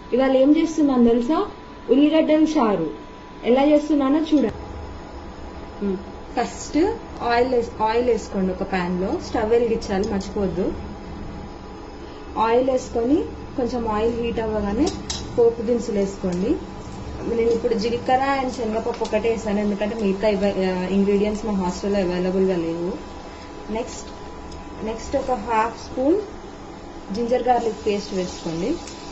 ఇవాళ ఏం చేస్తున్నాను తెలుసా ఉల్లిగడ్డల చారు ఎలా చేస్తున్నానో చూడండి ఫస్ట్ ఆయిల్ ఆయిల్ వేసుకోండి ఒక ప్యాన్ లో స్టవ్ వెలిగించాలి మర్చిపోవద్దు ఆయిల్ వేసుకొని కొంచెం ఆయిల్ హీట్ అవ్వగానే పోపు దినుసులు వేసుకోండి నేను ఇప్పుడు జీలకర్ర అండ్ శనగపప్పు ఒకటే వేసాను ఎందుకంటే మిగతా ఇంగ్రీడియంట్స్ మా హాస్టల్లో అవైలబుల్గా లేవు నెక్స్ట్ నెక్స్ట్ ఒక half spoon ginger garlic paste వేసుకోండి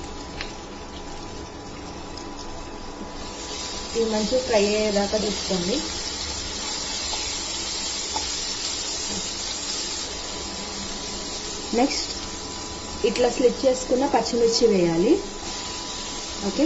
ఇది మంచిగా ఫ్రై అయ్యేదాకా చూసుకోండి నెక్స్ట్ ఇట్లా స్లిట్ చేసుకున్న పచ్చిమిర్చి వేయాలి ఓకే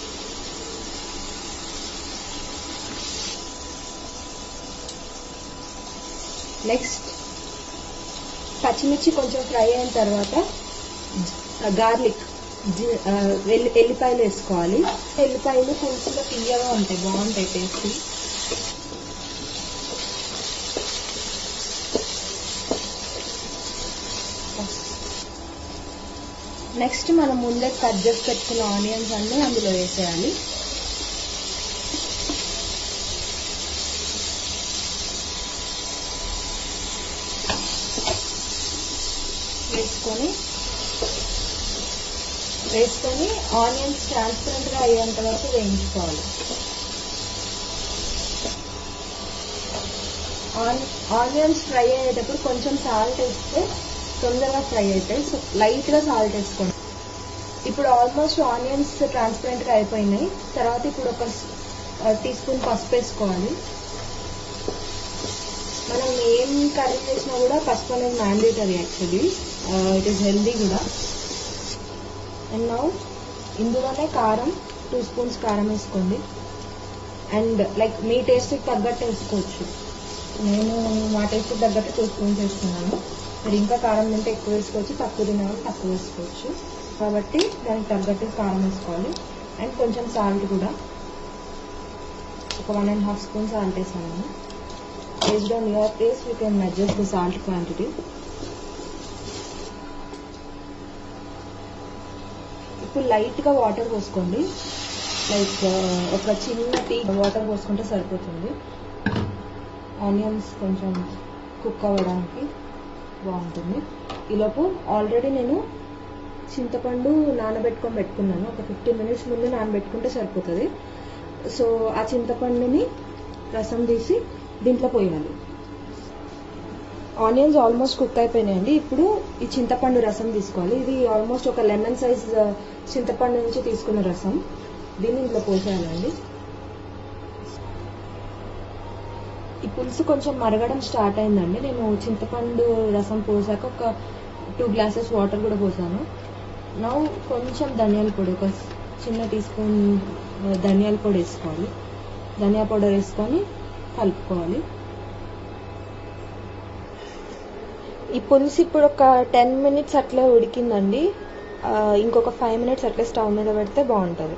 నెక్స్ట్ పచ్చిమిర్చి కొంచెం ఫ్రై అయిన తర్వాత గార్లిక్ ఎల్లిపాయలు వేసుకోవాలి ఎల్లిపాయలు పులుసులో తీయగా ఉంటాయి బాగుంటాయి టేస్ట్ నెక్స్ట్ మనం ముందే కట్ చేసి పెట్టుకున్న ఆనియన్స్ అన్ని అందులో వేసేయాలి వేసుకొని వేసుకొని ఆనియన్స్ ట్రాన్స్పరెంట్ గా అయ్యేంత వరకు వేయించుకోవాలి ఆనియన్స్ ఫ్రై అయ్యేటప్పుడు కొంచెం సాల్ట్ వేస్తే తొందరగా ఫ్రై అవుతాయి సో లైట్ గా సాల్ట్ వేసుకోండి ఇప్పుడు ఆల్మోస్ట్ ఆనియన్స్ ట్రాన్స్పరెంట్ గా అయిపోయినాయి తర్వాత ఇప్పుడు ఒక టీ స్పూన్ పసుపు వేసుకోవాలి మనం ఏం కర్రీ చేసినా కూడా పసుపు అనేది mandatory actually it is healthy కూడా అండ్ నౌ ఇందులోనే కారం టూ స్పూన్స్ కారం వేసుకోండి అండ్ లైక్ మీ టేస్ట్కి తగ్గట్టు వేసుకోవచ్చు నేను మా టేస్ట్కి తగ్గట్టు టూ స్పూన్స్ వేసుకున్నాను మీరు ఇంకా కారం తింటే ఎక్కువ వేసుకోవచ్చు తక్కువ తినాలని తక్కువ వేసుకోవచ్చు కాబట్టి దానికి తగ్గట్టు కారం వేసుకోవాలి అండ్ కొంచెం సాల్ట్ కూడా ఒక one and half spoon salt వేసాను based on your taste you can adjust the salt quantity ఇప్పుడు లైట్ గా వాటర్ పోసుకోండి లైక్ ఒక చిన్న టీ వాటర్ పోసుకుంటే సరిపోతుంది ఆనియన్స్ కొంచెం కుక్ అవ్వడానికి బాగుంటుంది ఈలోపు ఆల్రెడీ నేను చింతపండు నానబెట్టుకొని పెట్టుకున్నాను ఒక ఫిఫ్టీన్ మినిట్స్ ముందు నానబెట్టుకుంటే సరిపోతుంది సో ఆ చింతపండుని రసం తీసి దీంట్లో పోయాలి ఆనియన్స్ ఆల్మోస్ట్ కుక్ అయిపోయినాయండి ఇప్పుడు ఈ చింతపండు రసం తీసుకోవాలి ఇది ఆల్మోస్ట్ ఒక లెమన్ సైజ్ చింతపండు నుంచి తీసుకున్న రసం దీన్ని ఇంట్లో పోసేయాలండి ఈ పులుసు కొంచెం మరగడం స్టార్ట్ అయిందండి నేను చింతపండు రసం పోసాక ఒక టూ గ్లాసెస్ వాటర్ కూడా పోసాను నా కొంచెం ధనియాల పొడి ఒక చిన్న టీ స్పూన్ ధనియాల పొడి వేసుకోవాలి ధనియా పౌడర్ వేసుకొని కలుపుకోవాలి ఈ పులుసు ఇప్పుడు ఒక టెన్ మినిట్స్ అట్లా ఉడికిందండి ఇంకొక ఫైవ్ మినిట్స్ అట్లా స్టవ్ మీద పెడితే బాగుంటుంది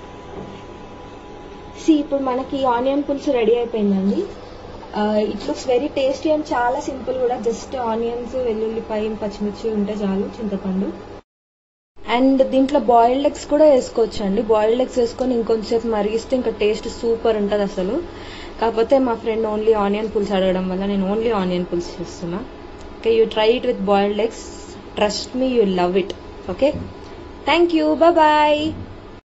సి ఇప్పుడు మనకి ఆనియన్ పులుసు రెడీ అయిపోయిందండి it looks very tasty and చాలా సింపుల్ కూడా జస్ట్ ఆనియన్స్ వెల్లుల్లిపాయ పచ్చిమిర్చి ఉంటే చాలు చింతపండు అండ్ దీంట్లో బాయిల్డ్ ఎగ్స్ కూడా వేసుకోవచ్చు అండి బాయిల్డ్ ఎగ్స్ వేసుకొని ఇంకొంచెంసేపు మరిగిస్తే ఇంకా టేస్ట్ సూపర్ ఉంటుంది అసలు కాకపోతే మా ఫ్రెండ్ ఓన్లీ ఆనియన్ పులుసు అడగడం వల్ల నేను ఓన్లీ ఆనియన్ పులుసు చేస్తున్నా okay you try it with boiled eggs trust me you love it okay thank you bye